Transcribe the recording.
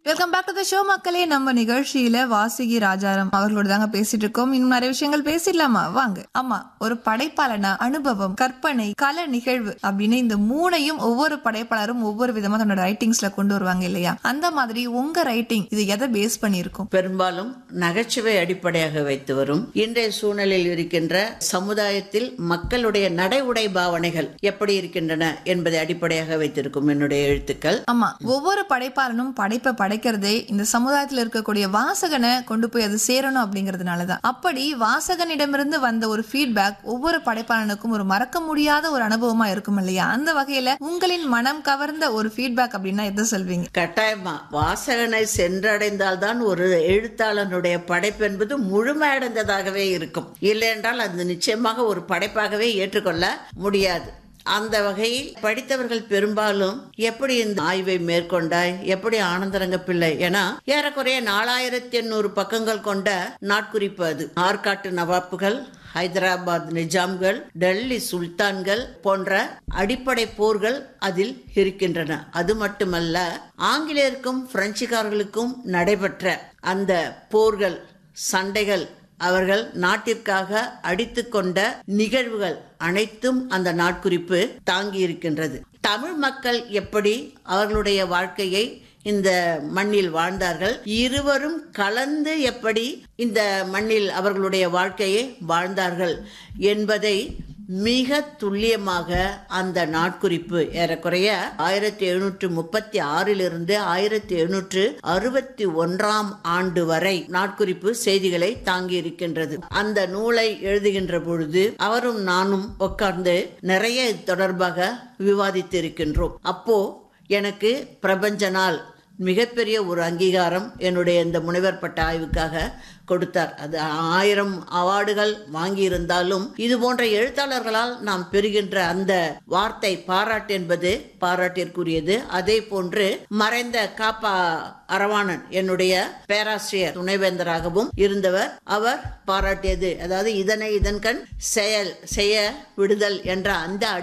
welcome back to the show மக்களே நம்ம நிகழ்ச்சியில வாசுகி ராஜாராம் அவர்களோட தாங்க பேசிட்டு இருக்கோம் இன்னும் நிறைய விஷயங்கள் பேசிடலாமா வாங்க ஆமா ஒரு படைப்பாளனா அனுபவம் கற்பனை கல நிகழ்வு அப்படின்னு இந்த மூணையும் ஒவ்வொரு படைப்பாளரும் ஒவ்வொரு விதமா தன்னோட ரைட்டிங்ஸ்ல கொண்டு வருவாங்க இல்லையா அந்த மாதிரி உங்க ரைட்டிங் இது எதை பேஸ் பண்ணியிருக்கும் பெரும்பாலும் நகைச்சுவை அடிப்படையாக வைத்து வரும் இன்றைய சூழலில் இருக்கின்ற சமுதாயத்தில் மக்களுடைய நடை உடை பாவனைகள் எப்படி இருக்கின்றன என்பதை அடிப்படையாக வைத்திருக்கும் என்னுடைய எழுத்துக்கள் ஆமா ஒவ்வொரு படைப்பாளனும் படைப்பை படைக்கிறதே இந்த சமுதாயத்துல இருக்கக்கூடிய வாசகனை கொண்டு போய் அது சேரணும் அப்படிங்கறதுனாலதான் அப்படி வாசகனிடமிருந்து வந்த ஒரு ஃபீட்பேக் ஒவ்வொரு படைப்பாளனுக்கும் ஒரு மறக்க முடியாத ஒரு அனுபவமா இருக்கும் இல்லையா அந்த வகையில உங்களின் மனம் கவர்ந்த ஒரு ஃபீட்பேக் அப்படின்னா எதை சொல்வீங்க கட்டாயமா வாசகனை சென்றடைந்தால்தான் ஒரு எழுத்தாளனுடைய படைப்பு என்பது முழுமையடைந்ததாகவே இருக்கும் இல்லை என்றால் அது நிச்சயமாக ஒரு படைப்பாகவே ஏற்றுக்கொள்ள முடியாது அந்த வகையில் படித்தவர்கள் பெரும்பாலும் எப்படி இந்த ஆய்வை மேற்கொண்டாய் எப்படி ஆனந்தரங்க பிள்ளை என ஏறக்குறைய நாலாயிரத்தி எண்ணூறு பக்கங்கள் கொண்ட நாட்குறிப்பு அது ஆற்காட்டு நவாப்புகள் ஹைதராபாத் நிஜாம்கள் டெல்லி சுல்தான்கள் போன்ற அடிப்படை போர்கள் அதில் இருக்கின்றன அது மட்டுமல்ல ஆங்கிலேயருக்கும் பிரெஞ்சுக்காரர்களுக்கும் நடைபெற்ற அந்த போர்கள் சண்டைகள் அவர்கள் நாட்டிற்காக அடித்து கொண்ட நிகழ்வுகள் அனைத்தும் அந்த நாட்குறிப்பு தாங்கி இருக்கின்றது தமிழ் மக்கள் எப்படி அவர்களுடைய வாழ்க்கையை இந்த மண்ணில் வாழ்ந்தார்கள் இருவரும் கலந்து எப்படி இந்த மண்ணில் அவர்களுடைய வாழ்க்கையை வாழ்ந்தார்கள் என்பதை மிக துல்லியமாக அந்த நாட்குறிப்பு ஏறக்குறைய ஆயிரத்தி எழுநூற்று முப்பத்தி ஆறிலிருந்து ஆயிரத்தி எழுநூற்று அறுபத்தி ஒன்றாம் ஆண்டு வரை நாட்குறிப்பு செய்திகளை தாங்கி இருக்கின்றது அந்த நூலை எழுதுகின்ற பொழுது அவரும் நானும் உட்கார்ந்து நிறைய இது தொடர்பாக விவாதித்து இருக்கின்றோம் அப்போ எனக்கு பிரபஞ்ச நாள் மிகப்பெரிய ஒரு அங்கீகாரம் என்னுடைய இந்த முனைவர் பட்ட ஆய்வுக்காக கொடுத்தார் அது ஆயிரம் அவார்டுகள் வாங்கியிருந்தாலும் இது போன்ற எழுத்தாளர்களால் நாம் பெறுகின்ற அந்த வார்த்தை பாராட்டு என்பது பாராட்டிற்குரியது அதே போன்று மறைந்த காப்பா அரவாணன் என்னுடைய பேராசிரியர் துணைவேந்தராகவும் இருந்தவர் அவர் பாராட்டியது அதாவது இதனை இதன் கண் செயல் செய்ய விடுதல் என்ற அந்த